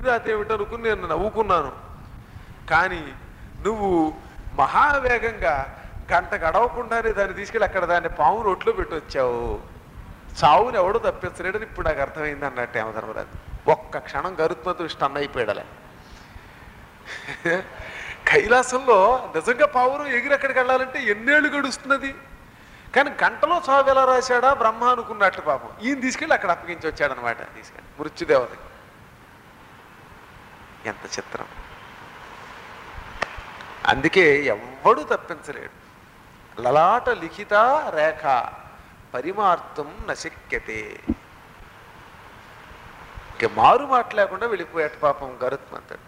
రాత ఏమిటి అనుకుని నేను నవ్వుకున్నాను కానీ నువ్వు మహావేగంగా గంట గడవకుండానే దాన్ని తీసుకెళ్ళి అక్కడ దాన్ని పాము నోట్లో పెట్టొచ్చావు చావుని ఎవడో తప్పించలేడని ఇప్పుడు నాకు అర్థమైంది అన్నట్టు యమధర్మరాజు ఒక్క క్షణం గరుత్మతో స్టన్ అయిపోయాడలే కైలాసంలో నిజంగా పావురం ఎగిరి అక్కడికి వెళ్ళాలంటే ఎన్నేళ్ళు గడుస్తున్నది కానీ గంటలో చావు ఎలా రాశాడా బ్రహ్మ అనుకున్నట్టు పాపం ఈయన తీసుకెళ్ళి అక్కడ అప్పగించి వచ్చాడనమాట తీసుకెళ్ళి మృత్యుదేవతకి ఎంత చిత్రం అందుకే ఎవ్వడు తప్పించలేడు లలాట లిఖిత రేఖ పరిమార్తం నశక్యతే ఇక మారు మాట లేకుండా వెళ్ళిపోయాట పాపం గరుత్మంతుడు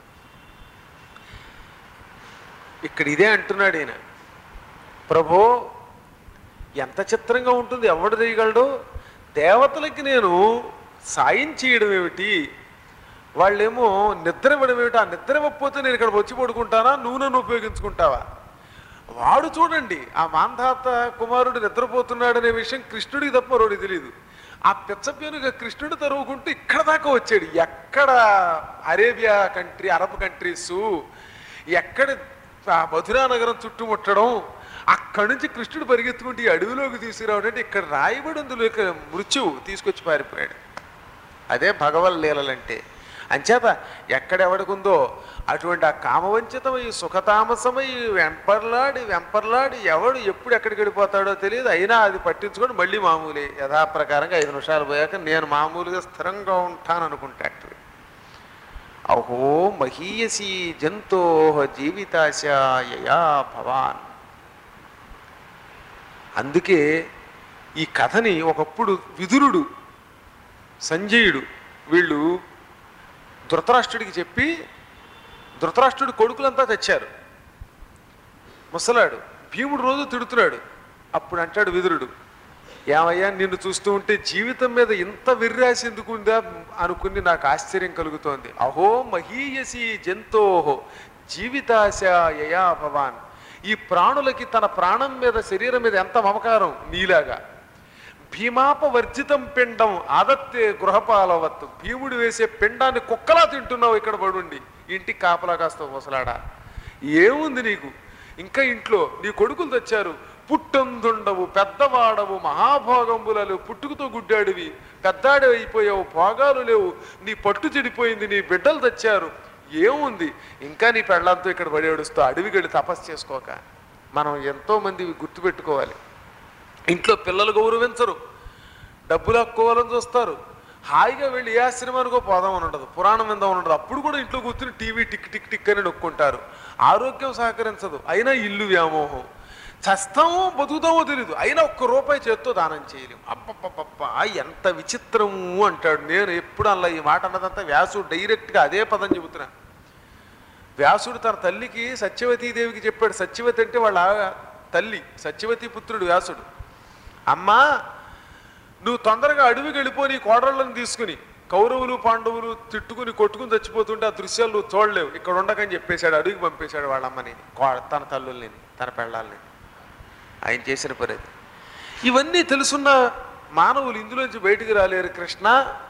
ఇక్కడ ఇదే అంటున్నాడు ఈయన ప్రభో ఎంత చిత్రంగా ఉంటుంది ఎవడు చేయగలడు దేవతలకి నేను సాయం చేయడం ఏమిటి వాళ్ళేమో నిద్ర ఇవ్వడం ఏమిటి ఆ నిద్ర ఇవ్వకపోతే నేను ఇక్కడ వచ్చి పడుకుంటానా నువ్వు నన్ను ఉపయోగించుకుంటావా వాడు చూడండి ఆ మాంధాత కుమారుడు నిద్రపోతున్నాడనే విషయం కృష్ణుడికి తప్ప మరోడికి తెలియదు ఆ పిచ్చపేనుగా కృష్ణుడు తరువుకుంటూ ఇక్కడ దాకా వచ్చాడు ఎక్కడ అరేబియా కంట్రీ అరబ్ కంట్రీసు ఎక్కడ ఆ మధురా నగరం చుట్టుముట్టడం అక్కడి నుంచి కృష్ణుడు పరిగెత్తుకుంటూ ఈ అడవిలోకి తీసుకురావడం అంటే ఇక్కడ రాయబడి అందులో ఇక మృత్యువు తీసుకొచ్చి పారిపోయాడు అదే భగవల్ లీలలంటే అంచేత ఎక్కడెవడికుందో అటువంటి ఆ కామవంచితమై సుఖతామసమై వెంపర్లాడి వెంపర్లాడి ఎవడు ఎప్పుడు ఎక్కడికి వెళ్ళిపోతాడో తెలియదు అయినా అది పట్టించుకొని మళ్ళీ మామూలే యథాప్రకారంగా ఐదు నిమిషాలు పోయాక నేను మామూలుగా స్థిరంగా ఉంటాను అనుకుంటాడు అహో మహీయసీ జంతో జీవితాశయయా భవాన్ అందుకే ఈ కథని ఒకప్పుడు విదురుడు సంజయుడు వీళ్ళు ధృతరాష్ట్రుడికి చెప్పి ధృతరాష్ట్రుడి కొడుకులంతా తెచ్చారు ముసలాడు భీముడు రోజు తిడుతున్నాడు అప్పుడు అంటాడు విదురుడు ఏమయ్యా నిన్ను చూస్తూ ఉంటే జీవితం మీద ఇంత విర్రాసి ఎందుకుందా అనుకుని నాకు ఆశ్చర్యం కలుగుతోంది అహో మహీయసి జంతోహో జీవితాశయయా భవాన్ ఈ ప్రాణులకి తన ప్రాణం మీద శరీరం మీద ఎంత మమకారం నీలాగా భీమాపవర్జితం పిండం ఆదత్తే గృహపాలవత్తు భీముడు వేసే పిండాన్ని కుక్కలా తింటున్నావు ఇక్కడ పడుండి ఇంటికి కాపలా కాస్త ముసలాడా ఏముంది నీకు ఇంకా ఇంట్లో నీ కొడుకులు తెచ్చారు పుట్టందుండవు పెద్దవాడవు మహాభోగంబులలు పుట్టుకతో గుడ్డాడివి పెద్దాడి అయిపోయావు భోగాలు లేవు నీ పట్టు చెడిపోయింది నీ బిడ్డలు తెచ్చారు ఏముంది ఇంకా నీ పెళ్ళంతో ఇక్కడ పడి ఏడుస్తూ అడవికి వెళ్ళి తపస్సు చేసుకోక మనం ఎంతో మంది గుర్తుపెట్టుకోవాలి ఇంట్లో పిల్లలు గౌరవించరు డబ్బులు హక్కుకోవాలని చూస్తారు హాయిగా వెళ్ళి ఏ ఆశ్రమానికో పోదామని ఉండదు పురాణం విందామని ఉండదు అప్పుడు కూడా ఇంట్లో కూర్చుని టీవీ టిక్ టిక్ టిక్ అని నొక్కుంటారు ఆరోగ్యం సహకరించదు అయినా ఇల్లు వ్యామోహం చస్తామో బతుకుతామో తెలియదు అయినా ఒక్క రూపాయి చేత్తో దానం చేయలేము అప్పప్పప్ప ఎంత విచిత్రము అంటాడు నేను ఎప్పుడు అలా ఈ మాట అన్నదంతా వ్యాసుడు డైరెక్ట్గా అదే పదం చెబుతున్నా వ్యాసుడు తన తల్లికి సత్యవతీదేవికి చెప్పాడు సత్యవతి అంటే వాళ్ళ తల్లి సత్యవతి పుత్రుడు వ్యాసుడు అమ్మా నువ్వు తొందరగా అడవికి వెళ్ళిపో నీ కోడళ్ళని తీసుకుని కౌరవులు పాండవులు తిట్టుకుని కొట్టుకుని చచ్చిపోతుంటే ఆ దృశ్యాలు నువ్వు చూడలేవు ఇక్కడ ఉండకని చెప్పేశాడు అడవికి పంపేశాడు వాళ్ళ అమ్మని కో- తన తల్లుల్ని తన పెళ్ళాలని ఆయన చేసిన పని అది ఇవన్నీ తెలుసున్న మానవులు ఇందులోంచి బయటికి రాలేరు కృష్ణ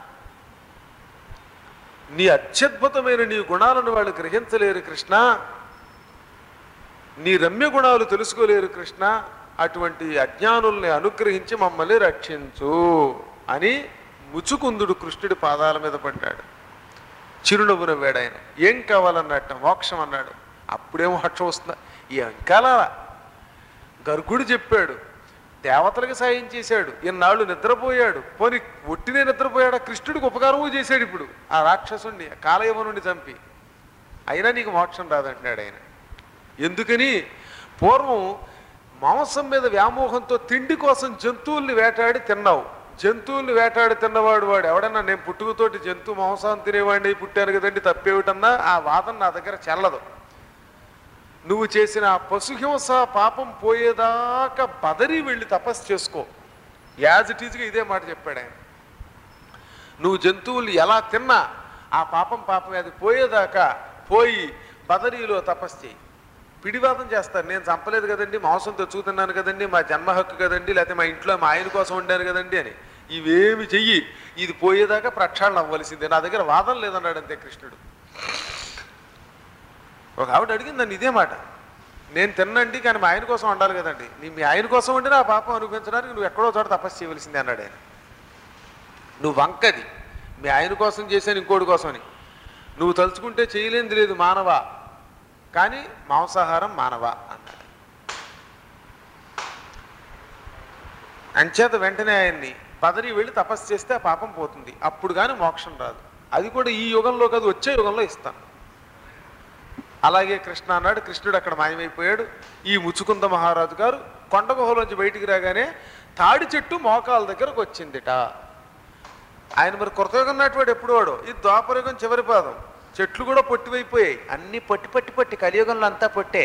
నీ అత్యద్భుతమైన నీ గుణాలను వాళ్ళు గ్రహించలేరు కృష్ణ నీ రమ్య గుణాలు తెలుసుకోలేరు కృష్ణ అటువంటి అజ్ఞానుల్ని అనుగ్రహించి మమ్మల్ని రక్షించు అని ముచుకుందుడు కృష్ణుడి పాదాల మీద పడ్డాడు చిరునవ్వు నవ్వాడు ఆయన ఏం కావాలన్నట్ట మోక్షం అన్నాడు అప్పుడే మోక్షం వస్తుందా ఏం కాలాలా గర్గుడు చెప్పాడు దేవతలకు సాయం చేశాడు ఇన్నాళ్ళు నిద్రపోయాడు పోని ఒట్టినే నిద్రపోయాడా కృష్ణుడికి ఉపకారము చేశాడు ఇప్పుడు ఆ రాక్షసుణ్ణి కాలయవనుని చంపి అయినా నీకు మోక్షం రాదంటున్నాడు ఆయన ఎందుకని పూర్వం మాంసం మీద వ్యామోహంతో తిండి కోసం జంతువుల్ని వేటాడి తిన్నావు జంతువుల్ని వేటాడి తిన్నవాడు వాడు ఎవడన్నా నేను పుట్టుకతోటి జంతు మాంసాన్ని తినేవాడిని పుట్టాను కదండి తప్పేమిటన్నా ఆ వాదన నా దగ్గర చెల్లదు నువ్వు చేసిన ఆ పశుహింస పాపం పోయేదాకా బదరి వెళ్ళి తపస్సు చేసుకో యాజ్ ఇట్ ఈజ్గా ఇదే మాట చెప్పాడు ఆయన నువ్వు జంతువులు ఎలా తిన్నా ఆ పాపం పాపం అది పోయేదాకా పోయి బదరీలో తపస్సు చేయి పిడివాదం చేస్తారు నేను చంపలేదు కదండి మాంసం తెచ్చుకుతున్నాను కదండి మా జన్మ హక్కు కదండి లేకపోతే మా ఇంట్లో మా ఆయన కోసం ఉండాను కదండి అని ఇవేమి చెయ్యి ఇది పోయేదాకా ప్రక్షాళన అవ్వవలసిందే నా దగ్గర వాదం లేదన్నాడు అంతే కృష్ణుడు ఒక ఆవిడ అడిగింది నన్ను ఇదే మాట నేను తిన్నండి కానీ మా ఆయన కోసం వండాలి కదండి నీ మీ ఆయన కోసం వండి నా పాపం అనిపించడానికి నువ్వు ఎక్కడో చోట తపస్సు చేయవలసిందే అన్నాడు ఆయన నువ్వు వంకది మీ ఆయన కోసం చేశాను ఇంకోటి కోసమని నువ్వు తలుచుకుంటే చేయలేనిది లేదు మానవ కానీ మాంసాహారం మానవ అన్నాడు అంచేత వెంటనే ఆయన్ని పదరి వెళ్ళి తపస్సు చేస్తే ఆ పాపం పోతుంది అప్పుడు కానీ మోక్షం రాదు అది కూడా ఈ యుగంలో కాదు వచ్చే యుగంలో ఇస్తాను అలాగే కృష్ణ అన్నాడు కృష్ణుడు అక్కడ మాయమైపోయాడు ఈ ముచ్చుకుంద మహారాజు గారు కొండ గుహలోంచి బయటికి రాగానే తాడి చెట్టు మోకాల దగ్గరకు వచ్చిందిట ఆయన మరి కృతయుగం నాటివాడు ఎప్పుడు వాడు ఈ ద్వాపరయుగం చివరి పాదం చెట్లు కూడా పొట్టివైపోయాయి అన్ని పొట్టి పొట్టి పొట్టి కలియుగంలో అంతా పొట్టే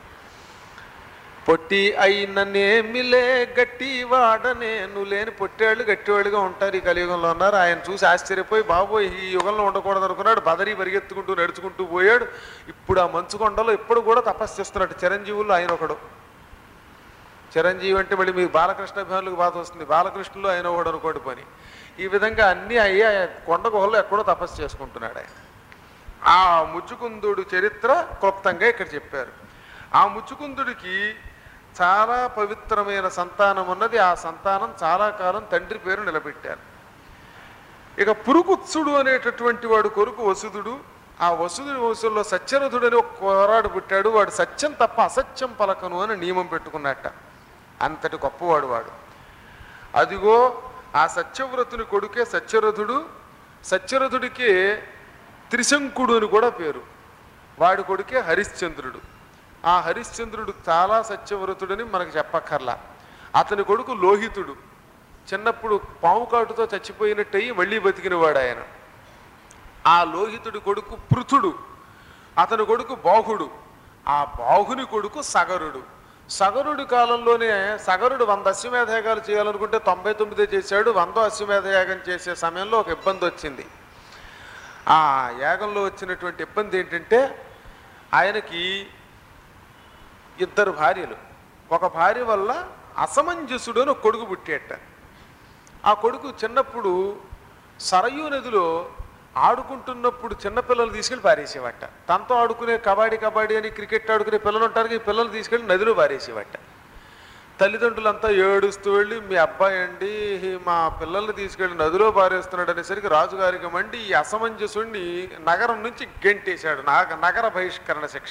పొట్టి అయిననేమిలే గట్టి వాడనేను లేని పొట్టేళ్ళు గట్టివాళ్ళుగా ఉంటారు ఈ కలియుగంలో ఉన్నారు ఆయన చూసి ఆశ్చర్యపోయి బాబోయ్ ఈ యుగంలో ఉండకూడదు అనుకున్నాడు బదరి పరిగెత్తుకుంటూ నడుచుకుంటూ పోయాడు ఇప్పుడు ఆ మంచు కొండలో ఇప్పుడు కూడా తపస్సు చేస్తున్నాడు చిరంజీవుల్లో ఆయన ఒకడు చిరంజీవి అంటే మళ్ళీ మీకు బాలకృష్ణ అభిమానులకు బాధ వస్తుంది బాలకృష్ణులు ఆయన ఒకడు అనుకోండి పని ఈ విధంగా అన్నీ అయ్యి ఆయన కొండ గుహల్లో ఎక్కడో తపస్సు చేసుకుంటున్నాడు ఆయన ఆ ముచ్చుకుందుడు చరిత్ర క్లుప్తంగా ఇక్కడ చెప్పారు ఆ ముచ్చుకుందుడికి చాలా పవిత్రమైన సంతానం ఉన్నది ఆ సంతానం చాలా కాలం తండ్రి పేరు నిలబెట్టారు ఇక పురుకుత్సుడు అనేటటువంటి వాడు కొడుకు వసుదుడు ఆ వసుదుడి వంశంలో సత్యరథుడు అని ఒక కోరాడు పుట్టాడు వాడు సత్యం తప్ప అసత్యం పలకను అని నియమం పెట్టుకున్నట్ట అంతటి గొప్పవాడు వాడు అదిగో ఆ సత్యవ్రతుని కొడుకే సత్యరథుడు సత్యరథుడికి త్రిశంకుడు అని కూడా పేరు వాడి కొడుకే హరిశ్చంద్రుడు ఆ హరిశ్చంద్రుడు చాలా సత్యవ్రతుడని మనకు చెప్పక్కర్లా అతని కొడుకు లోహితుడు చిన్నప్పుడు పాము కాటుతో చచ్చిపోయినట్టయి మళ్ళీ బతికినవాడు ఆయన ఆ లోహితుడి కొడుకు పృథుడు అతని కొడుకు బాహుడు ఆ బాహుని కొడుకు సగరుడు సగరుడి కాలంలోనే సగరుడు వంద అశ్వమేధయాగాలు చేయాలనుకుంటే తొంభై తొమ్మిదే చేశాడు వందో అశ్వమేధయాగం చేసే సమయంలో ఒక ఇబ్బంది వచ్చింది ఆ యాగంలో వచ్చినటువంటి ఇబ్బంది ఏంటంటే ఆయనకి ఇద్దరు భార్యలు ఒక భార్య వల్ల అసమంజసుడు అని ఒక కొడుకు పుట్టేట ఆ కొడుకు చిన్నప్పుడు సరయూ నదిలో ఆడుకుంటున్నప్పుడు చిన్నపిల్లలు తీసుకెళ్ళి పారేసేవట తనతో ఆడుకునే కబడ్డీ కబడ్డీ అని క్రికెట్ ఆడుకునే పిల్లలు ఉంటారు ఈ పిల్లలు తీసుకెళ్ళి నదిలో పారేసేవట తల్లిదండ్రులంతా ఏడుస్తూ వెళ్ళి మీ అబ్బాయి అండి మా పిల్లల్ని తీసుకెళ్ళి నదిలో పారేస్తున్నాడు అనేసరికి రాజుగారికి మండి ఈ అసమంజసుడిని నగరం నుంచి గెంటేశాడు నాగ నగర బహిష్కరణ శిక్ష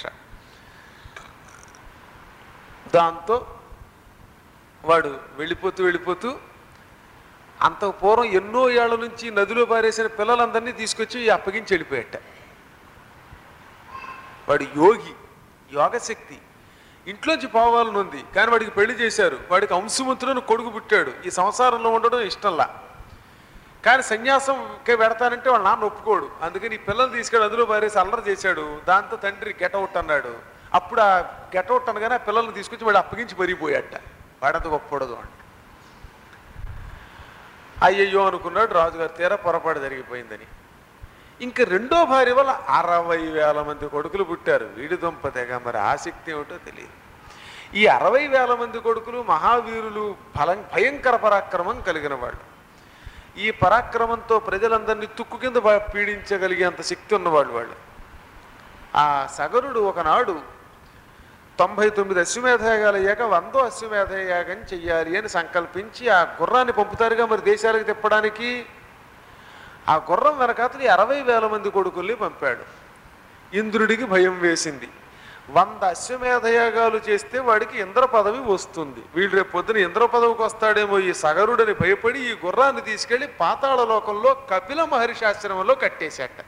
దాంతో వాడు వెళ్ళిపోతూ వెళ్ళిపోతూ అంత పూర్వం ఎన్నో ఏళ్ల నుంచి నదిలో పారేసిన పిల్లలందరినీ తీసుకొచ్చి అప్పగించి వెళ్ళిపోయాట వాడు యోగి యోగశక్తి ఇంట్లోంచి పోవాలని ఉంది కానీ వాడికి పెళ్లి చేశారు వాడికి అంశుమంతులను కొడుకు పుట్టాడు ఈ సంసారంలో ఉండడం ఇష్టంలా కానీ సన్యాసం పెడతానంటే వాళ్ళ నాన్న ఒప్పుకోడు అందుకని ఈ పిల్లలు తీసుకెళ్ళి అందులో పారేసి అల్లరి చేశాడు దాంతో తండ్రి గెటౌట్ అన్నాడు అప్పుడు ఆ గెటౌట్ అనగానే ఆ పిల్లల్ని తీసుకొచ్చి వాడు అప్పగించి మరిగిపోయాట వాడంత గొప్పడదు అంట అయ్యయ్యో అనుకున్నాడు రాజుగారు తీరా పొరపాటు జరిగిపోయిందని ఇంకా రెండో భార్య వల్ల అరవై వేల మంది కొడుకులు పుట్టారు వీడి దుంపతేగా మరి ఆసక్తి ఏమిటో తెలియదు ఈ అరవై వేల మంది కొడుకులు మహావీరులు ఫలం భయంకర పరాక్రమం కలిగిన వాళ్ళు ఈ పరాక్రమంతో ప్రజలందరినీ తుక్కు కింద పా- పీడించగలిగేంత శక్తి ఉన్నవాళ్ళు వాళ్ళు ఆ సగరుడు ఒకనాడు తొంభై తొమ్మిది అశ్వమేధయాగాలు అయ్యాక వందో అశ్వమేధయాగం చెయ్యాలి అని సంకల్పించి ఆ గుర్రాన్ని పంపుతారుగా మరి దేశాలకు తిప్పడానికి ఆ గుర్రం వెనకాతలి అరవై వేల మంది కొడుకుల్ని పంపాడు ఇంద్రుడికి భయం వేసింది వంద అశ్వమేధయాగాలు చేస్తే వాడికి ఇంద్ర పదవి వస్తుంది వీళ్ళు రేపు పొద్దున ఇంద్ర పదవికి వస్తాడేమో ఈ సగరుడని భయపడి ఈ గుర్రాన్ని తీసుకెళ్లి పాతాళ లోకంలో కపిల మహర్షి ఆశ్రమంలో కట్టేశాట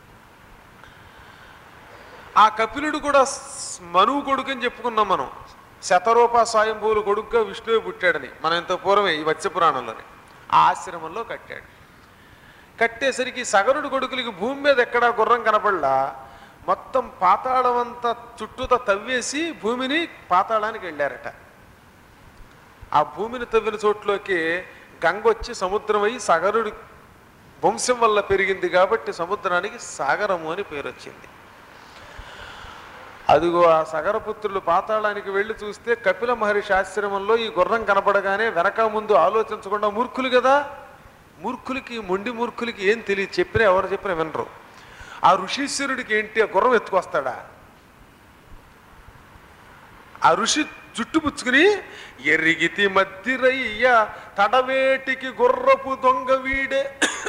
ఆ కపిలుడు కూడా స్- మనువు కొడుకు అని చెప్పుకున్నాం మనం శతరూప స్వయంభూలు కొడుకుగా విష్ణువే పుట్టాడని మనం ఇంత పూర్వమే ఈ మత్స్య పురాణంలోనే ఆ ఆశ్రమంలో కట్టాడు కట్టేసరికి సగరుడు కొడుకులకి భూమి మీద ఎక్కడా గుర్రం కనపడలా మొత్తం పాతాళం అంతా చుట్టూతా తవ్వేసి భూమిని పాతాళానికి వెళ్ళారట ఆ భూమిని తవ్విన చోట్లోకి గంగ వచ్చి సముద్రం అయి సగరుడి వంశం వల్ల పెరిగింది కాబట్టి సముద్రానికి సాగరము అని పేరు వచ్చింది అదిగో ఆ సగరపుత్రులు పాతాళానికి వెళ్ళి చూస్తే కపిల మహర్షి ఆశ్రమంలో ఈ గుర్రం కనపడగానే వెనక ముందు ఆలోచించకుండా మూర్ఖులు కదా మూర్ఖులకి మొండి మూర్ఖులకి ఏం తెలియదు చెప్పినా ఎవరు చెప్పినా వినరు ఆ ఋషీశ్వరుడికి ఏంటి ఆ గుర్రం ఎత్తుకొస్తాడా ఆ ఋషి జుట్టు పుచ్చుకుని ఎరిగితి మద్దిరయ్య తడవేటికి గుర్రపు దొంగ వీడే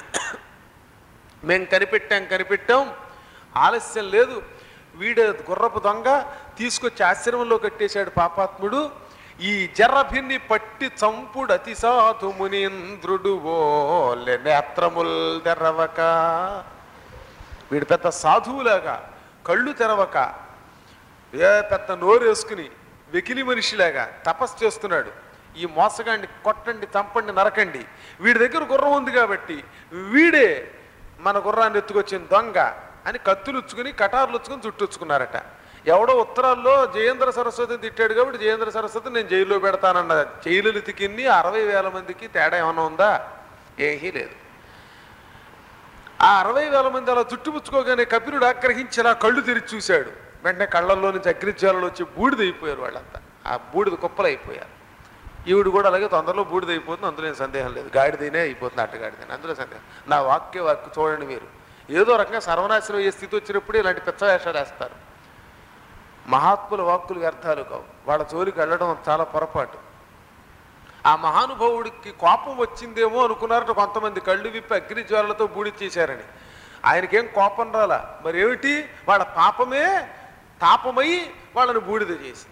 మేం కనిపెట్టాం కనిపెట్టాం ఆలస్యం లేదు వీడే గుర్రపు దొంగ తీసుకొచ్చి ఆశ్రమంలో కట్టేశాడు పాపాత్ముడు ఈ జర్రభిన్ని పట్టి చంపుడు అతి సాధు మునీంద్రుడు ఓలె నేత్రముల్ తెరవక వీడు పెద్ద సాధువులాగా కళ్ళు తెరవక ఏ పెద్ద నోరు వేసుకుని వెకిలి మనిషిలాగా తపస్సు చేస్తున్నాడు ఈ మోసగాడిని కొట్టండి చంపండి నరకండి వీడి దగ్గర గుర్రం ఉంది కాబట్టి వీడే మన గుర్రాన్ని ఎత్తుకొచ్చిన దొంగ అని కత్తులుచ్చుకుని కటార్లు ఉచ్చుకుని చుట్టూచుకున్నారట ఎవడో ఉత్తరాల్లో జయేంద్ర సరస్వతిని తిట్టాడు కాబట్టి జయేంద్ర సరస్వతి నేను జైల్లో పెడతానన్న జైలులతికి అరవై వేల మందికి తేడా ఏమైనా ఉందా ఏమీ లేదు ఆ అరవై వేల మంది అలా చుట్టుపుచ్చుకోగానే కపిలుడు ఆగ్రహించి అలా కళ్ళు తెరిచి చూశాడు వెంటనే కళ్ళల్లో నుంచి అగ్నిజ్వాలలు వచ్చి బూడిద అయిపోయారు వాళ్ళంతా ఆ బూడిద కుప్పలు అయిపోయారు ఈవిడ కూడా అలాగే తొందరలో బూడిద అయిపోతుంది అందులో ఏం సందేహం లేదు గాడిదైనే అయిపోతుంది అట్టగాడిదైనా అందులో సందేహం నా వాక్య వాక్య చూడండి మీరు ఏదో రకంగా సర్వనాశనం అయ్యే స్థితి వచ్చినప్పుడు ఇలాంటి పెద్ద వేషాలు వేస్తారు మహాత్ముల వాక్కులు వ్యర్థాలు కావు వాళ్ళ జోలికి వెళ్ళడం చాలా పొరపాటు ఆ మహానుభావుడికి కోపం వచ్చిందేమో అనుకున్నారట కొంతమంది కళ్ళు విప్పి అగ్ని జ్వాలలతో బూడి చేశారని ఆయనకేం కోపం రాలా మరి ఏమిటి వాళ్ళ పాపమే తాపమై వాళ్ళని బూడిద చేసింది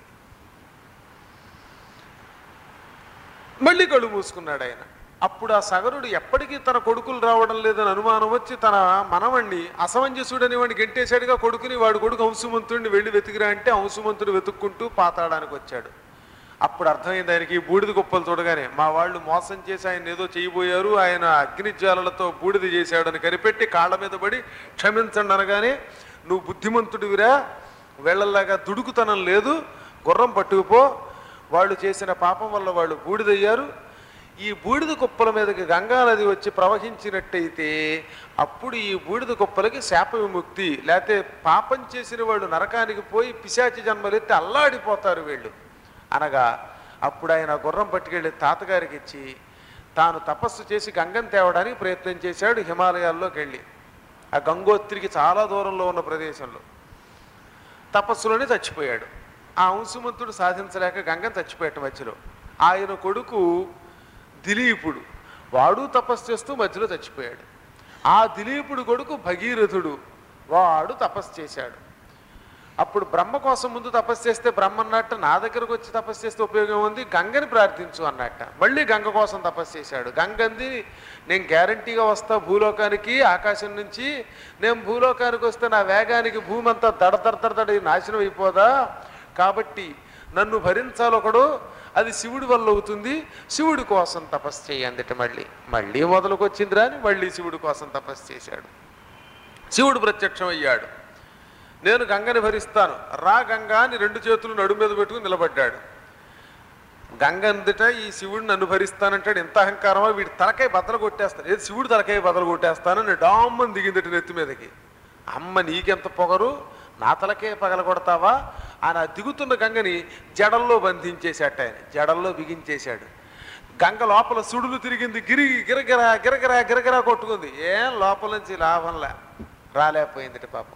మళ్ళీ కళ్ళు మూసుకున్నాడు ఆయన అప్పుడు ఆ సగరుడు ఎప్పటికీ తన కొడుకులు రావడం లేదని అనుమానం వచ్చి తన మనవణ్ణి అసమంజసుడని వాడిని గెంటేశాడుగా కొడుకుని వాడు కొడుకు హంసుమంతుడిని వెళ్ళి వెతికిరా అంటే హంసుమంతుడు వెతుక్కుంటూ పాతాడానికి వచ్చాడు అప్పుడు అర్థమైంది ఆయనకి ఈ బూడిద కుప్పలు చూడగానే మా వాళ్ళు మోసం చేసి ఆయన ఏదో చేయబోయారు ఆయన అగ్నిజ్వాలలతో బూడిద చేశాడని కనిపెట్టి కాళ్ళ మీద పడి క్షమించండి అనగానే నువ్వు బుద్ధిమంతుడివిరా వెళ్ళల్లాగా దుడుకుతనం లేదు గుర్రం పట్టుకుపో వాళ్ళు చేసిన పాపం వల్ల వాళ్ళు బూడిదయ్యారు ఈ బూడిద కుప్పల మీదకి గంగా నది వచ్చి ప్రవహించినట్టయితే అప్పుడు ఈ బూడిద కుప్పలకి శాప విముక్తి లేకపోతే పాపం చేసిన వాళ్ళు నరకానికి పోయి పిశాచి జన్మలెత్తి అల్లాడిపోతారు వీళ్ళు అనగా అప్పుడు ఆయన ఆ గుర్రం పట్టుకెళ్ళి తాతగారికి ఇచ్చి తాను తపస్సు చేసి గంగను తేవడానికి ప్రయత్నం చేశాడు హిమాలయాల్లోకి వెళ్ళి ఆ గంగోత్రికి చాలా దూరంలో ఉన్న ప్రదేశంలో తపస్సులోనే చచ్చిపోయాడు ఆ అంశుమంతుడు సాధించలేక గంగను చచ్చిపోయాడు మధ్యలో ఆయన కొడుకు దిలీపుడు వాడు తపస్సు చేస్తూ మధ్యలో చచ్చిపోయాడు ఆ దిలీపుడు కొడుకు భగీరథుడు వాడు తపస్సు చేశాడు అప్పుడు బ్రహ్మ కోసం ముందు తపస్సు చేస్తే బ్రహ్మ అన్నట్టు నా దగ్గరకు వచ్చి తపస్సు చేస్తే ఉపయోగం ఉంది గంగని ప్రార్థించు అన్నట్ట మళ్ళీ గంగ కోసం తపస్సు చేశాడు గంగంది నేను గ్యారంటీగా వస్తా భూలోకానికి ఆకాశం నుంచి నేను భూలోకానికి వస్తే నా వేగానికి భూమి అంతా దడదడదడది నాశనం అయిపోదా కాబట్టి నన్ను భరించాలి ఒకడు అది శివుడి వల్ల అవుతుంది శివుడి కోసం తపస్సు చేయందిట మళ్ళీ మళ్ళీ మొదలుకొచ్చిందిరా అని మళ్ళీ శివుడి కోసం తపస్సు చేశాడు శివుడు ప్రత్యక్షం అయ్యాడు నేను గంగని భరిస్తాను రా గంగా అని రెండు చేతులు నడుము మీద పెట్టుకుని నిలబడ్డాడు గంగ అందుట ఈ శివుడిని నన్ను భరిస్తానంటాడు ఎంత అహంకారమో వీడి తలకాయ బద్దలు కొట్టేస్తాను ఏది శివుడు తలకాయ బద్దలు కొట్టేస్తానని డామ్మని దిగిందట నెత్తి మీదకి అమ్మ నీకెంత పొగరు నా తలకే పగల కొడతావా ఆయన దిగుతున్న గంగని జడల్లో బంధించేశాట ఆయన జడల్లో బిగించేశాడు గంగ లోపల సుడులు తిరిగింది గిరి గిరగిరా గిరగిరా గిరగిరా కొట్టుకుంది ఏం లోపల నుంచి లాభంలా రాలేకపోయిందిట పాపం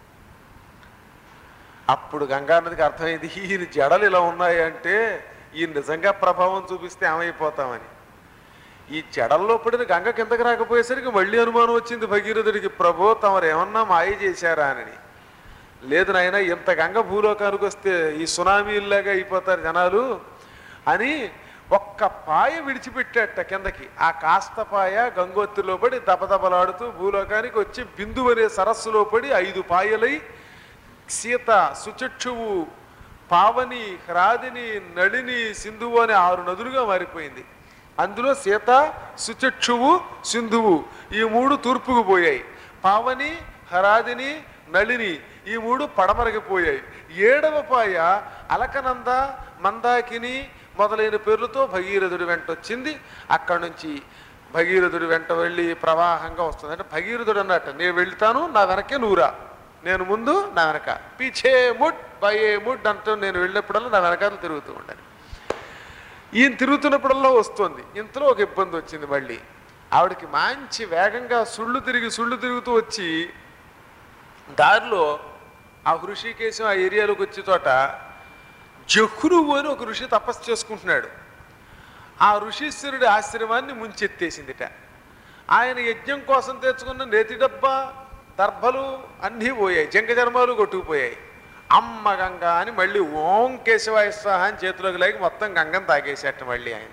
అప్పుడు గంగానదికి అర్థమైంది ఈయన జడలు ఇలా ఉన్నాయి అంటే ఈ నిజంగా ప్రభావం చూపిస్తే ఏమైపోతామని ఈ జడల్లో పడిన గంగ కిందకి రాకపోయేసరికి మళ్ళీ అనుమానం వచ్చింది భగీరథుడికి ప్రభు తమరు ఏమన్నా మాయ చేశారా అని లేదు నాయన ఇంత గంగ భూలోకానికి వస్తే ఈ సునామీల్లాగా అయిపోతారు జనాలు అని ఒక్క పాయ విడిచిపెట్టాట కిందకి ఆ కాస్త పాయ గంగోత్రిలో పడి దబదబలాడుతూ భూలోకానికి వచ్చి బిందు అనే సరస్సులో పడి ఐదు పాయలై సీత సుచక్షువు పావని హ్రాదిని నళిని సింధువు అనే ఆరు నదులుగా మారిపోయింది అందులో సీత సుచక్షువు సింధువు ఈ మూడు తూర్పుకు పోయాయి పావని హరాదిని నళిని ఈ మూడు పడమరకి పోయాయి ఏడవ పాయ అలకనంద మందాకిని మొదలైన పేర్లతో భగీరథుడి వెంట వచ్చింది అక్కడి నుంచి భగీరథుడి వెంట వెళ్ళి ప్రవాహంగా వస్తుంది అంటే భగీరథుడు అన్నట్టు నేను వెళ్తాను నా వెనకే నూరా నేను ముందు నా వెనక పీछे ముడ్ బయే ముడ్ అంటూ నేను వెళ్ళినప్పుడల్లా నా వెనకాల తిరుగుతూ ఉండాలి ఈయన తిరుగుతున్నప్పుడల్లా వస్తుంది ఇంతలో ఒక ఇబ్బంది వచ్చింది మళ్ళీ ఆవిడకి మంచి వేగంగా సుళ్ళు తిరిగి సుళ్ళు తిరుగుతూ వచ్చి దారిలో ఆ హృషికేశం ఆ ఏరియాలోకి వచ్చే చోట జహ్రువు అని ఒక ఋషి తపస్సు చేసుకుంటున్నాడు ఆ ఋషీశ్వరుడి ఆశ్రమాన్ని ముంచెత్తేసిందిట ఆయన యజ్ఞం కోసం తెచ్చుకున్న నేతి డబ్బా దర్భలు అన్నీ పోయాయి జంగ జన్మాలు కొట్టుకుపోయాయి అమ్మ గంగ అని మళ్ళీ ఓం కేశవాయ స్వాహ అని చేతిలోకి లేక మొత్తం గంగను తాగేసేట మళ్ళీ ఆయన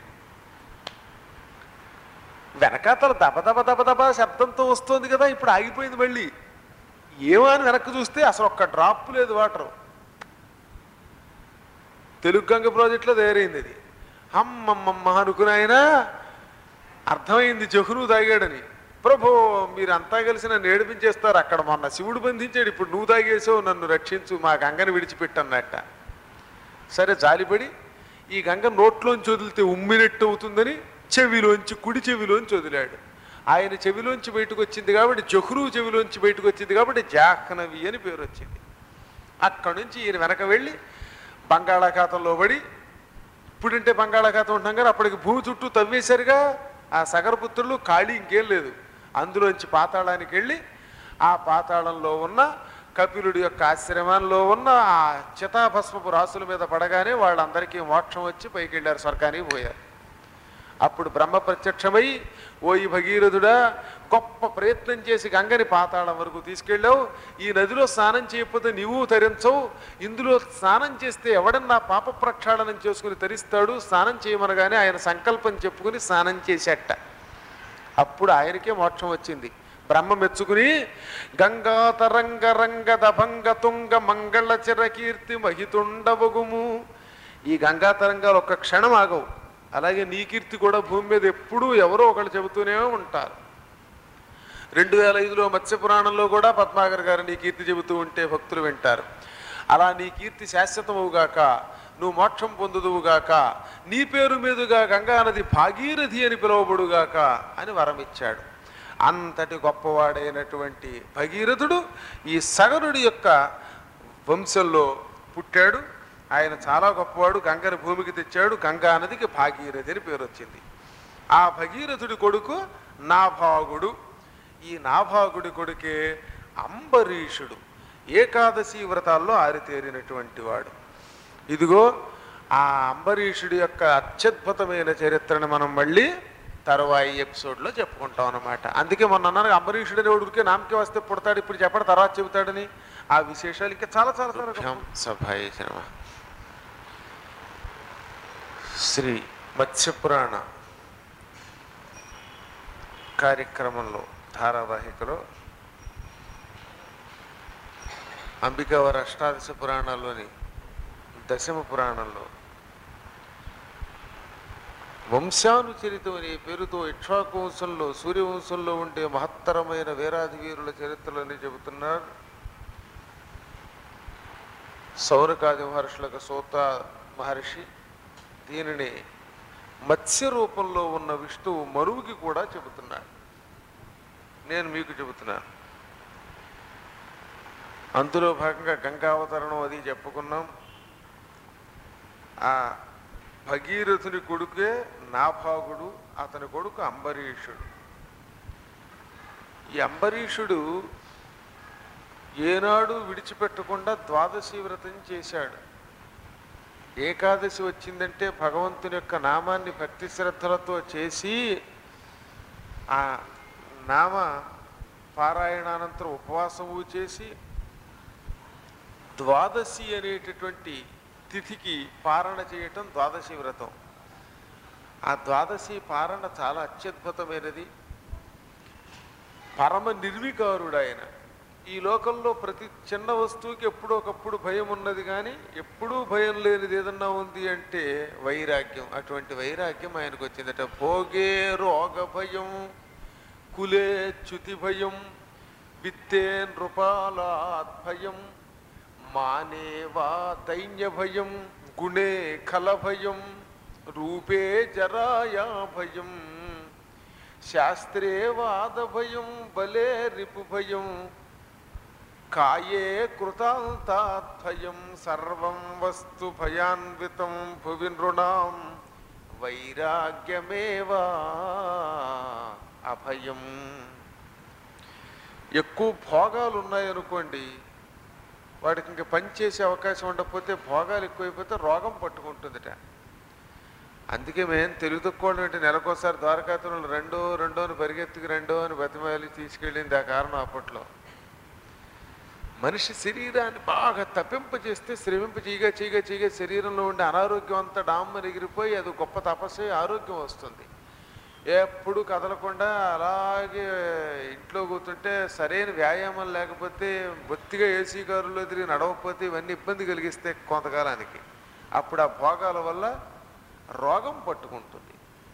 వెనకాతల దబ దబ దబ దబ శబ్దంతో వస్తుంది కదా ఇప్పుడు ఆగిపోయింది మళ్ళీ ఏమో అని వెనక్కి చూస్తే అసలు ఒక్క డ్రాప్ లేదు వాటర్ తెలుగు గంగ ప్రాజెక్టులో తయారైంది అది అమ్మమ్మమ్మ అనుకుని ఆయన అర్థమైంది జహును తాగాడని ప్రభో మీరు అంతా కలిసి నన్ను ఏడిపించేస్తారు అక్కడ మొన్న శివుడు బంధించాడు ఇప్పుడు నువ్వు తాగేసావు నన్ను రక్షించు మా గంగని విడిచిపెట్టన్నట్ట సరే జాలిపడి ఈ గంగ నోట్లోంచి వదిలితే ఉమ్మినట్టు అవుతుందని చెవిలోంచి కుడి చెవిలోంచి వదిలాడు ఆయన చెవిలోంచి బయటకు వచ్చింది కాబట్టి జహ్రు చెవిలోంచి బయటకు వచ్చింది కాబట్టి జాహ్నవి అని పేరు వచ్చింది అక్కడి నుంచి ఈయన వెనక వెళ్ళి బంగాళాఖాతంలో పడి ఇప్పుడంటే బంగాళాఖాతం ఉంటాం కానీ అప్పటికి భూమి చుట్టూ తవ్వేశారుగా ఆ సగరపుత్రులు ఖాళీ ఇంకేం లేదు అందులోంచి పాతాళానికి వెళ్ళి ఆ పాతాళంలో ఉన్న కపిలుడి యొక్క ఆశ్రమంలో ఉన్న ఆ చితాభస్మపు రాసుల మీద పడగానే వాళ్ళందరికీ మోక్షం వచ్చి పైకి వెళ్ళారు స్వర్గానికి పోయారు అప్పుడు బ్రహ్మ ప్రత్యక్షమై ఓ ఈ భగీరథుడా గొప్ప ప్రయత్నం చేసి గంగని పాతాళం వరకు తీసుకెళ్ళావు ఈ నదిలో స్నానం చేయకపోతే నీవు తరించవు ఇందులో స్నానం చేస్తే ఎవడన్నా పాప ప్రక్షాళనం చేసుకుని తరిస్తాడు స్నానం చేయమనగానే ఆయన సంకల్పం చెప్పుకుని స్నానం చేసేట అప్పుడు ఆయనకే మోక్షం వచ్చింది బ్రహ్మ మెచ్చుకుని గంగా తరంగ రంగ దభంగ తుంగ మంగళ చిరకీర్తి మహితుండవగుము ఈ గంగా తరంగాలు ఒక్క క్షణం ఆగవు అలాగే నీ కీర్తి కూడా భూమి మీద ఎప్పుడూ ఎవరో ఒకళ్ళు చెబుతూనే ఉంటారు రెండు వేల ఐదులో మత్స్య పురాణంలో కూడా పద్మాగర్ గారు నీ కీర్తి చెబుతూ ఉంటే భక్తులు వింటారు అలా నీ కీర్తి శాశ్వతముగాక నువ్వు మోక్షం పొందుదువుగాక నీ పేరు మీదుగా గంగా నది భాగీరథి అని పిలువబడుగాక అని వరం ఇచ్చాడు అంతటి గొప్పవాడైనటువంటి భగీరథుడు ఈ సగరుడి యొక్క వంశంలో పుట్టాడు ఆయన చాలా గొప్పవాడు గంగని భూమికి తెచ్చాడు గంగా నదికి భాగీరథి అని పేరు వచ్చింది ఆ భగీరథుడి కొడుకు నాభాగుడు ఈ నాభాగుడి కొడుకే అంబరీషుడు ఏకాదశి వ్రతాల్లో ఆరితేరినటువంటి వాడు ఇదిగో ఆ అంబరీషుడి యొక్క అత్యద్భుతమైన చరిత్రను మనం మళ్ళీ తర్వాయి ఎపిసోడ్లో చెప్పుకుంటాం అన్నమాట అందుకే మొన్న అన్నాను అంబరీషుడు అనే ఉడికే నామకే వస్తే పుడతాడు ఇప్పుడు చెప్పడం తర్వాత చెబుతాడని ఆ విశేషాలు ఇంకా చాలా చాలా చాలా సభాయ సినిమా శ్రీ మత్స్యపురాణ కార్యక్రమంలో ధారావాహికలో అంబికావారి అష్టాదశ పురాణాల్లోని దశమ పురాణంలో వంశానుచరితం అనే పేరుతో ఇక్ష్వాకు వంశంలో సూర్యవంశంలో ఉండే మహత్తరమైన వీరాది వీరుల చరిత్రలని చెబుతున్నారు సౌనకాది మహర్షులకు సోత మహర్షి దీనిని మత్స్య రూపంలో ఉన్న విష్ణువు మరువుకి కూడా చెబుతున్నాడు నేను మీకు చెబుతున్నాను అందులో భాగంగా గంగావతరణం అది చెప్పుకున్నాం ఆ భగీరథుని కొడుకే నాభాగుడు అతని కొడుకు అంబరీషుడు ఈ అంబరీషుడు ఏనాడు విడిచిపెట్టకుండా ద్వాదశి వ్రతం చేశాడు ఏకాదశి వచ్చిందంటే భగవంతుని యొక్క నామాన్ని భక్తి శ్రద్ధలతో చేసి ఆ నామ పారాయణానంతరం ఉపవాసము చేసి ద్వాదశి అనేటటువంటి తిథికి పారణ చేయటం ద్వాదశి వ్రతం ఆ ద్వాదశి పారణ చాలా అత్యద్భుతమైనది పరమ నిర్వికారుడు ఆయన ఈ లోకంలో ప్రతి చిన్న వస్తువుకి ఎప్పుడొకప్పుడు భయం ఉన్నది కానీ ఎప్పుడూ భయం లేనిది ఏదన్నా ఉంది అంటే వైరాగ్యం అటువంటి వైరాగ్యం ఆయనకు వచ్చిందట భోగే రోగ భయం కులే చ్యుతి భయం విత్తే నృపాలాత్ భయం మానే వా దైన్య భయం గుణే ఖల భయం రూపే జరాయా భయం శాస్త్రే వాద భయం బలే రిపు భయం కాయే కృతాంతాద్భయం సర్వం వస్తు భయాన్వితం భువి నృణాం వైరాగ్యమేవా అభయం ఎక్కువ భోగాలు ఉన్నాయనుకోండి వాడికి ఇంక పని చేసే అవకాశం ఉండకపోతే భోగాలు ఎక్కువైపోతే రోగం పట్టుకుంటుందిట అందుకే మేము తెలుగు తక్కువ అంటే నెలకోసారి ద్వారకాతులు రెండో రెండో అని పరిగెత్తుకు రెండో అని బతిమాలి తీసుకెళ్ళింది ఆ కారణం అప్పట్లో మనిషి శరీరాన్ని బాగా తప్పింప చేస్తే శ్రమింప చేయగా చేయగా చేయగా శరీరంలో ఉండే అనారోగ్యం అంతా డామ్మని ఎగిరిపోయి అది గొప్ప తపస్సు ఆరోగ్యం వస్తుంది ఎప్పుడు కదలకుండా అలాగే ఇంట్లో కూర్చుంటే సరైన వ్యాయామం లేకపోతే బొత్తిగా ఏసీ కారులో తిరిగి నడవకపోతే ఇవన్నీ ఇబ్బంది కలిగిస్తే కొంతకాలానికి అప్పుడు ఆ భోగాల వల్ల రోగం పట్టుకుంటుంది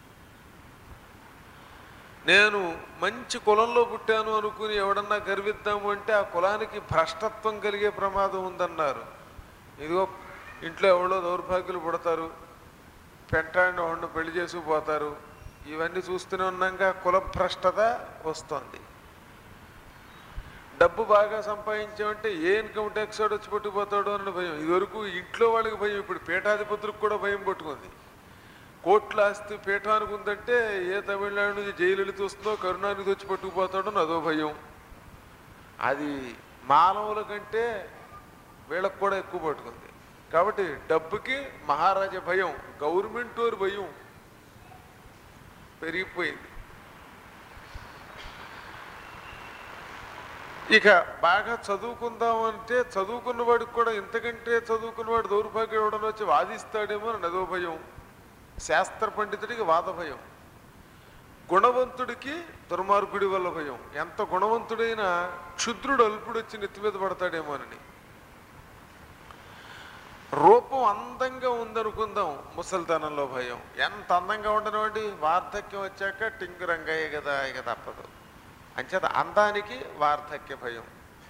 నేను మంచి కులంలో పుట్టాను అనుకుని ఎవడన్నా గర్విద్దాము అంటే ఆ కులానికి భ్రష్టత్వం కలిగే ప్రమాదం ఉందన్నారు ఇదిగో ఇంట్లో ఎవడో దౌర్భాగ్యులు పుడతారు పెంటాడిని ఎవరిని పెళ్లి చేసుకుపోతారు ఇవన్నీ చూస్తూనే ఉన్నాక కుల భ్రష్టత వస్తుంది డబ్బు బాగా సంపాదించామంటే ఏ ఇన్కమ్ ట్యాక్స్ వాడు వచ్చి పట్టుకుపోతాడు అన్న భయం ఇదివరకు ఇంట్లో వాళ్ళకి భయం ఇప్పుడు పీఠాధిపతులకు కూడా భయం పట్టుకుంది కోట్ల ఆస్తి పీఠానికి ఉందంటే ఏ తమిళనాడు నుంచి జైలు వస్తుందో కరుణానికి వచ్చి పట్టుకుపోతాడో అదో భయం అది మానవుల కంటే వీళ్ళకు కూడా ఎక్కువ పట్టుకుంది కాబట్టి డబ్బుకి మహారాజా భయం గవర్నమెంట్ వారి భయం పెరిగిపోయింది ఇక బాగా చదువుకుందాం అంటే చదువుకున్న వాడికి కూడా ఇంతకంటే చదువుకున్నవాడు దౌర్భాగ్యం ఎవడని వచ్చి వాదిస్తాడేమో అని అదో భయం శాస్త్ర పండితుడికి వాద భయం గుణవంతుడికి దుర్మార్గుడి వల్ల భయం ఎంత గుణవంతుడైనా క్షుద్రుడు అల్పుడు వచ్చి నెత్తి మీద పడతాడేమోనని రూపం అందంగా ఉందనుకుందాం ముసలితనంలో భయం ఎంత అందంగా ఉండనివ్వండి వార్ధక్యం వచ్చాక టింగు రంగయ్య కదా ఇక తప్పదు అంచేత అందానికి వార్ధక్య భయం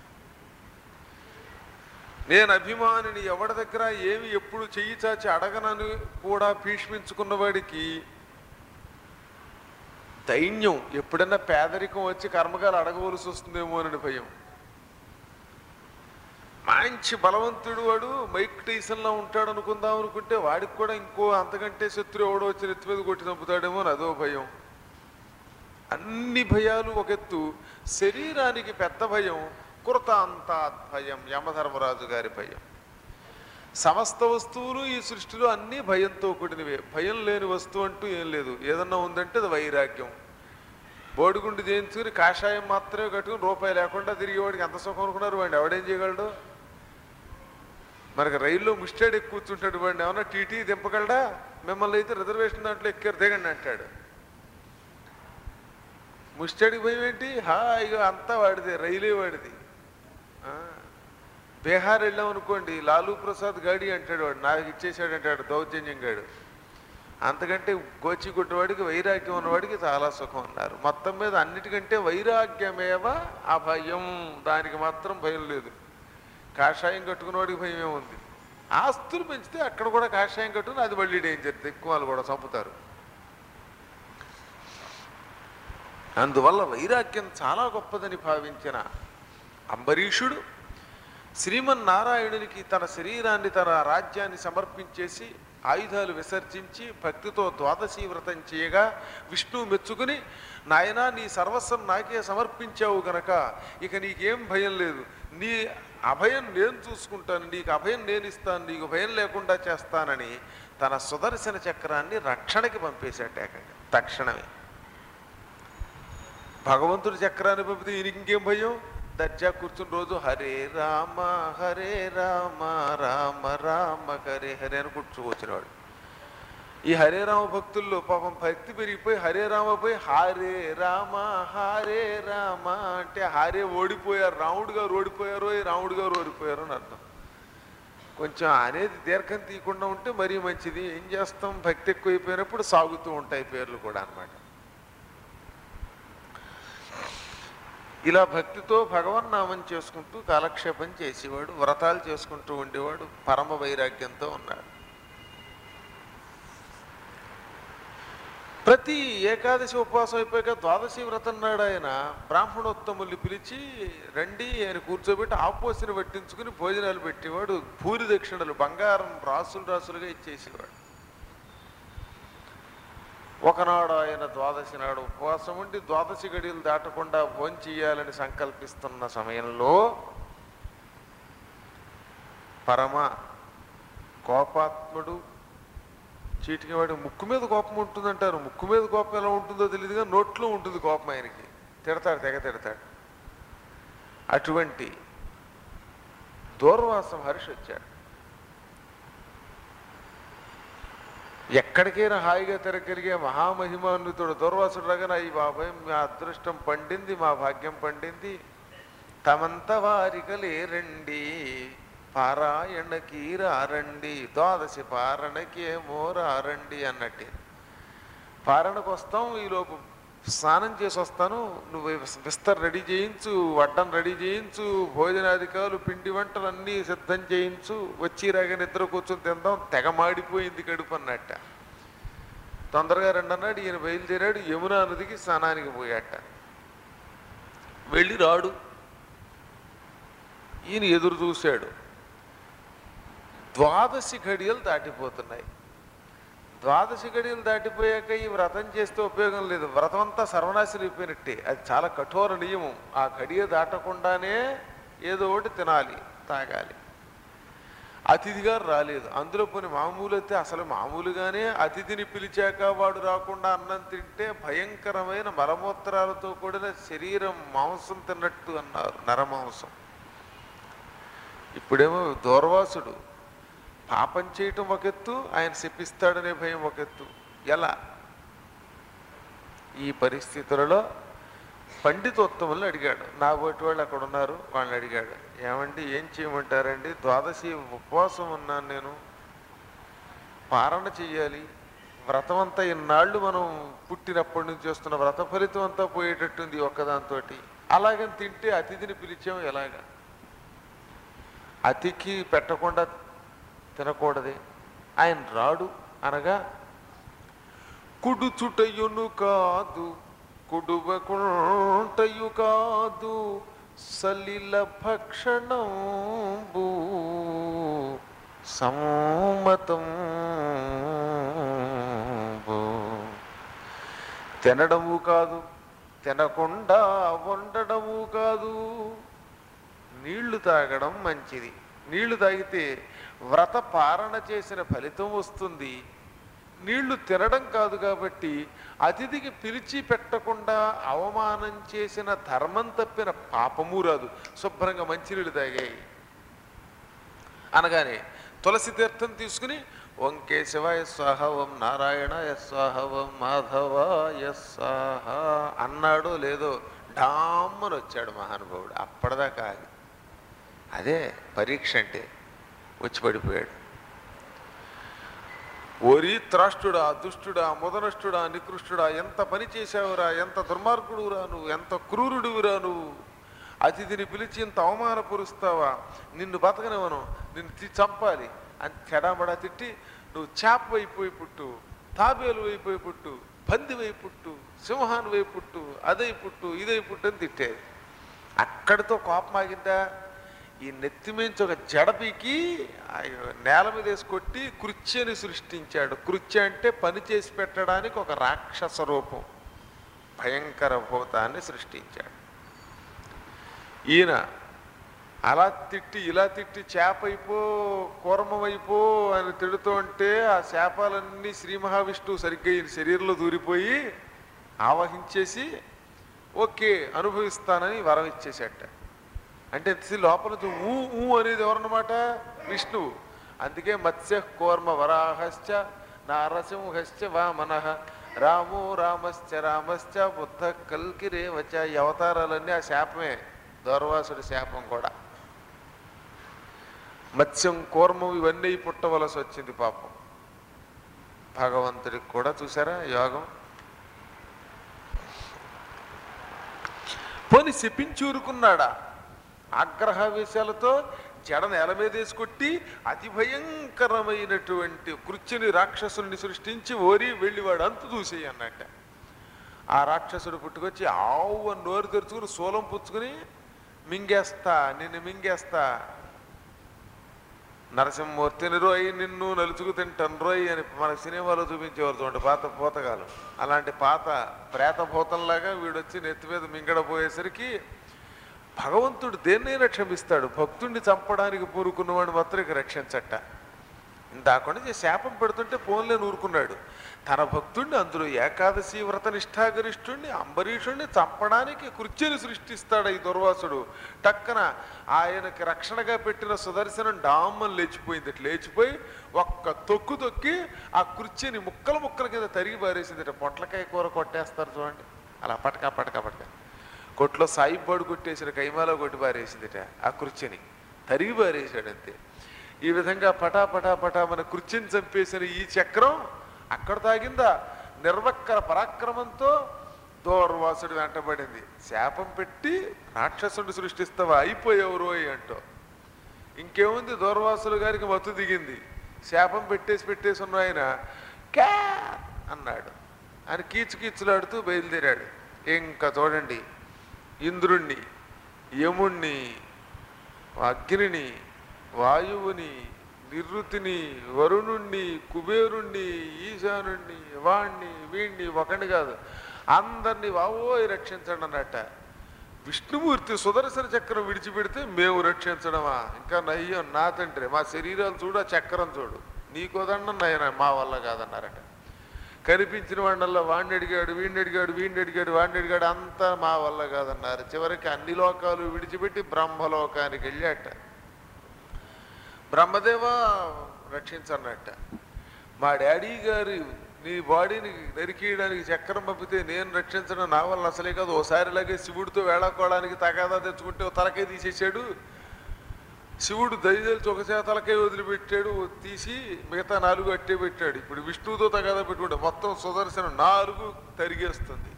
నేను అభిమానిని ఎవడి దగ్గర ఏమి ఎప్పుడు చెయ్యి చాచి అడగనని కూడా భీష్మించుకున్న వాడికి దైన్యం ఎప్పుడన్నా పేదరికం వచ్చి కర్మగాలు అడగవలసి వస్తుందేమో అని భయం మంచి బలవంతుడు వాడు మైక్ టైసన్లా ఉంటాడు అనుకుందాం అనుకుంటే వాడికి కూడా ఇంకో అంతకంటే శత్రు ఎవడో వచ్చి నెత్తి మీద కొట్టి చంపుతాడేమో అని అదో భయం అన్ని భయాలు ఒక ఎత్తు శరీరానికి పెద్ద భయం కృతాంతాత్ భయం యమధర్మరాజు గారి భయం సమస్త వస్తువులు ఈ సృష్టిలో అన్నీ భయంతో కూడినవే భయం లేని వస్తువు అంటూ ఏం లేదు ఏదన్నా ఉందంటే అది వైరాగ్యం బోడిగుండు చేయించుకుని కాషాయం మాత్రమే కట్టుకుని రూపాయి లేకుండా తిరిగేవాడికి ఎంత సుఖం అనుకున్నారు వాడిని ఎవడేం చేయగలడు మనకి రైల్లో ముస్టాడ్ ఎక్కువ కూర్చుంటాడు వాడిని ఏమన్నా టీటీ దింపగలడా మిమ్మల్ని అయితే రిజర్వేషన్ దాంట్లో ఎక్కారు దిగండి అంటాడు ముస్టాడికి భయం ఏంటి హాయిగా అంతా వాడిదే రైలే వాడిది ఆ, బీహార్ వెళ్ళాం అనుకోండి లాలూ ప్రసాద్ గాడి అంటాడు వాడు నాకు ఇచ్చేసాడు అంటాడు దౌర్జన్యం గాడు అంతకంటే గోచి కొట్టేవాడికి వైరాగ్యం ఉన్నవాడికి చాలా సుఖం అన్నారు మొత్తం మీద అన్నిటికంటే వైరాగ్యమేవ అభయం దానికి మాత్రం భయం లేదు కాషాయం కట్టుకున్నవాడికి భయం ఏముంది ఆస్తులు పెంచితే అక్కడ కూడా కాషాయం కట్టుకుని అది మళ్ళీ డేంజర్ ఎక్కువ వాళ్ళు కూడా చంపుతారు అందువల్ల వైరాగ్యం చాలా గొప్పదని భావించిన అంబరీషుడు శ్రీమన్నారాయణునికి తన శరీరాన్ని తన రాజ్యాన్ని సమర్పించేసి ఆయుధాలు విసర్జించి భక్తితో ద్వాదశీ వ్రతం చేయగా విష్ణువు మెచ్చుకుని నాయనా నీ సర్వస్వం నాకే సమర్పించావు గనక ఇక నీకేం భయం లేదు నీ అభయం నేను చూసుకుంటాను నీకు అభయం నేను ఇస్తాను నీకు భయం లేకుండా చేస్తానని తన సుదర్శన చక్రాన్ని రక్షణకి పంపేశాట ఏకంగా తక్షణమే భగవంతుడి చక్రాన్ని పంపితే ఈయనకి ఇంకేం భయం దర్జా కూర్చుని రోజు హరే రామ హరే రామ రామ రామ హరే హరే అని కూర్చోవచ్చినవాడు ఈ హరే రామ భక్తుల్లో పాపం భక్తి పెరిగిపోయి హరే రామ పోయి హరే రామ హరే రామ అంటే హరే ఓడిపోయారు రాముడు గారు ఓడిపోయారు రాముడు గారు ఓడిపోయారు అని అర్థం కొంచెం అనేది దీర్ఘం తీయకుండా ఉంటే మరీ మంచిది ఏం చేస్తాం భక్తి ఎక్కువైపోయినప్పుడు సాగుతూ ఉంటాయి పేర్లు కూడా అన్నమాట ఇలా భక్తితో భగవన్నామం చేసుకుంటూ కాలక్షేపం చేసేవాడు వ్రతాలు చేసుకుంటూ ఉండేవాడు పరమ వైరాగ్యంతో ఉన్నాడు ప్రతి ఏకాదశి ఉపవాసం అయిపోయాక ద్వాదశి వ్రతం నాడు ఆయన బ్రాహ్మణోత్తముల్ని పిలిచి రండి ఆయన కూర్చోబెట్టి ఆపోసిని పట్టించుకుని భోజనాలు పెట్టేవాడు భూరి దక్షిణలు బంగారం రాసులు రాసులుగా ఇచ్చేసేవాడు ఒకనాడు ఆయన ద్వాదశి నాడు ఉపవాసం ఉండి ద్వాదశి గడియలు దాటకుండా భోంచేయాలని సంకల్పిస్తున్న సమయంలో పరమ కోపాత్ముడు చీటికి వాడి ముక్కు మీద కోపం ఉంటుందంటారు ముక్కు మీద కోపం ఎలా ఉంటుందో తెలియదుగా నోట్లో ఉంటుంది కోపం ఆయనకి తిడతాడు తెగ తిడతాడు అటువంటి దూర్వాసం హర్షి వచ్చాడు ఎక్కడికైనా హాయిగా తిరగలిగే మహామహిమాన్వితుడు దూర్వాసుడు రాగానే అయ్యి బాబాయ్ మా అదృష్టం పండింది మా భాగ్యం పండింది తమంత వారికలే రండి పారాయణకి రారండి ద్వాదశి పారణకి ఏమో రారండి అన్నట్టే పారణకు వస్తాం ఈలోపు స్నానం చేసి వస్తాను నువ్వు విస్తర్ రెడీ చేయించు వడ్డం రెడీ చేయించు భోజనాధికారులు పిండి వంటలు అన్నీ సిద్ధం చేయించు వచ్చి రాగా నిద్ర కూర్చొని తిందాం తెగ మాడిపోయింది కడుపు అన్నట్ట తొందరగా రండి అన్నాడు ఈయన బయలుదేరాడు యమునా నదికి స్నానానికి పోయాట వెళ్ళి రాడు ఈయన ఎదురు చూశాడు ద్వాదశి ఘడియలు దాటిపోతున్నాయి ద్వాదశి గడియలు దాటిపోయాక ఈ వ్రతం చేస్తే ఉపయోగం లేదు వ్రతం అంతా సర్వనాశనం అయిపోయినట్టే అది చాలా కఠోర నియమం ఆ గడియ దాటకుండానే ఏదో ఒకటి తినాలి తాగాలి అతిథిగా రాలేదు అందులో పోని మామూలు అయితే అసలు మామూలుగానే అతిథిని పిలిచాక వాడు రాకుండా అన్నం తింటే భయంకరమైన మలమూత్రాలతో కూడిన శరీరం మాంసం తిన్నట్టు అన్నారు నరమాంసం ఇప్పుడేమో దూర్వాసుడు పాపం చేయటం ఒక ఎత్తు ఆయన శపిస్తాడనే భయం ఒక ఎత్తు ఎలా ఈ పరిస్థితులలో పండితోత్తములు అడిగాడు నా బోటి వాళ్ళు అక్కడ ఉన్నారు వాళ్ళని అడిగాడు ఏమండి ఏం చేయమంటారండి ద్వాదశి ఉపవాసం ఉన్నాను నేను పారణ చెయ్యాలి వ్రతం అంతా ఇన్నాళ్ళు మనం పుట్టినప్పటి నుంచి చేస్తున్న వ్రత ఫలితం అంతా పోయేటట్టుంది ఈ ఒక్కదాంతో అలాగని తింటే అతిథిని పిలిచాం ఎలాగా అతికి పెట్టకుండా తినకూడదే ఆయన రాడు అనగా కుడుచుటయును కాదు కుడువకుంటయు కాదు సలిల భక్షణంబు సమ్మతం తినడము కాదు తినకుండా వండడము కాదు నీళ్లు తాగడం మంచిది నీళ్లు తాగితే వ్రత పారణ చేసిన ఫలితం వస్తుంది నీళ్లు తినడం కాదు కాబట్టి అతిథికి పిలిచి పెట్టకుండా అవమానం చేసిన ధర్మం తప్పిన పాపము రాదు శుభ్రంగా మంచినీళ్ళు తాగాయి అనగానే తులసి తీర్థం తీసుకుని ఓం కేశవాయ స్వాహ ఓం నారాయణాయ స్వాహ ఓం మాధవాయ స్వాహ అన్నాడో లేదో డామ్మని వచ్చాడు మహానుభావుడు అప్పటిదాకా ఆగి అదే పరీక్ష అంటే వచ్చి పడిపోయాడు ఓరి త్రాష్టుడా దుష్టుడా ముదనష్టుడా నికృష్టుడా ఎంత పని చేశావురా ఎంత దుర్మార్గుడురా నువ్వు ఎంత క్రూరుడివిరా నువ్వు అతిథిని పిలిచి ఇంత అవమానపరుస్తావా నిన్ను బతకనివ్వను నిన్ను తి- చంపాలి అని చెడామడా తిట్టి నువ్వు చేప అయిపోయి పుట్టు తాబేలు అయిపోయి పుట్టు పంది వై పుట్టు సింహాన్ వై పుట్టు అదై పుట్టు ఇదై పుట్టు అని తిట్టేది అక్కడితో కోపం ఆగిందా ఈ నెత్తిమించి ఒక జడపీకి ఆ నేల మీద వేసి కొట్టి కృత్యని సృష్టించాడు కృత్య అంటే పని చేసి పెట్టడానికి ఒక రాక్షస రూపం భయంకర భూతాన్ని సృష్టించాడు ఈయన అలా తిట్టి ఇలా తిట్టి చేప అయిపో కూర్మమైపో అని తిడుతూ ఉంటే ఆ శాపాలన్నీ శ్రీ మహావిష్ణువు సరిగ్గా ఈయన శరీరంలో దూరిపోయి ఆవహించేసి ఓకే అనుభవిస్తానని వరం ఇచ్చేసేట అంటే తి- లోపల నుంచి ఊ ఊ అనేది ఎవరన్నమాట విష్ణువు అందుకే మత్స్య కూర్మ వరాహశ్చ నారసింహశ్చ వామన రామో రామశ్చ రామశ్చ బుద్ధ కల్కిరేవచ ఈ అవతారాలన్నీ ఆ శాపమే దౌర్వాసుడి శాపం కూడా మత్స్యం కూర్మం ఇవన్నీ పుట్టవలసి వచ్చింది పాపం భగవంతుడికి కూడా చూసారా యోగం పోని శపించూరుకున్నాడా ఆగ్రహ విషయాలతో జడ నేల మీద వేసి కొట్టి అతి భయంకరమైనటువంటి కృత్యుని రాక్షసుని సృష్టించి ఓరి వెళ్ళి వాడు అంతు చూసేయి అన్నట్ట ఆ రాక్షసుడు పుట్టుకొచ్చి ఆవు అని నోరు తెరుచుకుని శూలం పుచ్చుకుని మింగేస్తా నిన్ను మింగేస్తా నరసింహమూర్తిని రోయ్ నిన్ను నలుచుకు తింటాను రోయ్ అని మన సినిమాలో చూపించేవారు చూడండి పాత పోతగాలు అలాంటి పాత ప్రేతభూతంలాగా వీడొచ్చి నెత్తి మీద మింగడపోయేసరికి భగవంతుడు దేన్నైనా క్షమిస్తాడు భక్తుణ్ణి చంపడానికి పూరుకున్నవాడిని మాత్రం ఇక రక్షించట ఇందాక నుంచి శాపం పెడుతుంటే పోన్లే నూరుకున్నాడు తన భక్తుడిని అందులో ఏకాదశి వ్రత నిష్ఠాగరిష్ఠుణ్ణి అంబరీషుణ్ణి చంపడానికి కుర్చీని సృష్టిస్తాడు ఈ దుర్వాసుడు టక్కన ఆయనకి రక్షణగా పెట్టిన సుదర్శనం డామ్మని లేచిపోయింది ఇట్లా లేచిపోయి ఒక్క తొక్కు తొక్కి ఆ కుర్చీని ముక్కల ముక్కల కింద తరిగి పారేసింది ఇట్లా పొట్లకాయ కూర కొట్టేస్తారు చూడండి అలా పటకా పటకా పటకా కొట్లో సాయిబాడు కొట్టేసిన కైమాలో కొట్టి పారేసిందిట ఆ కుర్చీని తరిగి పారేసాడు అంతే ఈ విధంగా పటా పటా పటా మన కుర్చీని చంపేసిన ఈ చక్రం అక్కడ తాగిందా నిర్వక్కర పరాక్రమంతో దూర్వాసుడు వెంటబడింది శాపం పెట్టి రాక్షసుడు సృష్టిస్తావా అయిపోయావు రోయ్ అంటూ ఇంకేముంది దూర్వాసులు గారికి మత్తు దిగింది శాపం పెట్టేసి పెట్టేసి ఉన్న ఆయన క్యా అన్నాడు ఆయన కీచు కీచులాడుతూ బయలుదేరాడు ఇంకా చూడండి ఇంద్రుణ్ణి యముణ్ణి అగ్నిని వాయువుని నిరుతిని వరుణుణ్ణి కుబేరుణ్ణి ఈశానుణ్ణి వాణ్ణి వీణ్ణి ఒకని కాదు అందరినీ వావోయ్ రక్షించండి అన్నట్ట విష్ణుమూర్తి సుదర్శన చక్రం విడిచిపెడితే మేము రక్షించడమా ఇంకా నయ్యం నా తండ్రి మా శరీరాలు చూడు ఆ చక్రం చూడు నీకోదండం నాయన మా వల్ల కాదన్నారట కనిపించిన వాడినల్లా వాడిని అడిగాడు వీడిని అడిగాడు వీడిని అడిగాడు వాడిని అడిగాడు అంతా మా వల్ల కాదన్నారు చివరికి అన్ని లోకాలు విడిచిపెట్టి బ్రహ్మలోకానికి వెళ్ళాట బ్రహ్మదేవ రక్షించన్నట్ట మా డాడీ గారు నీ బాడీని నరికేయడానికి చక్రం పంపితే నేను రక్షించడం నా వల్ల అసలే కాదు ఓసారి ఇలాగే శివుడితో వేళాకోవడానికి తగాదా తెచ్చుకుంటే ఓ తలకాయ తీసేసాడు శివుడు దయచేసి ఒక చేత తలకాయ వదిలిపెట్టాడు తీసి మిగతా నాలుగు అట్టే పెట్టాడు ఇప్పుడు విష్ణువుతో తగాదా పెట్టుకుంటే మొత్తం సుదర్శనం నాలుగు తరిగేస్తుంది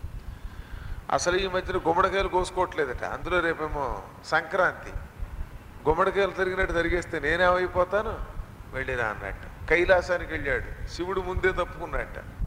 అసలు ఈ మధ్యన గుమ్మడికాయలు కోసుకోవట్లేదట అందులో రేపేమో సంక్రాంతి గుమ్మడికాయలు తిరిగినట్టు తిరిగేస్తే నేనేమైపోతాను వెళ్ళిరా అన్నట్టు కైలాసానికి వెళ్ళాడు శివుడు ముందే తప్పుకున్నట్ట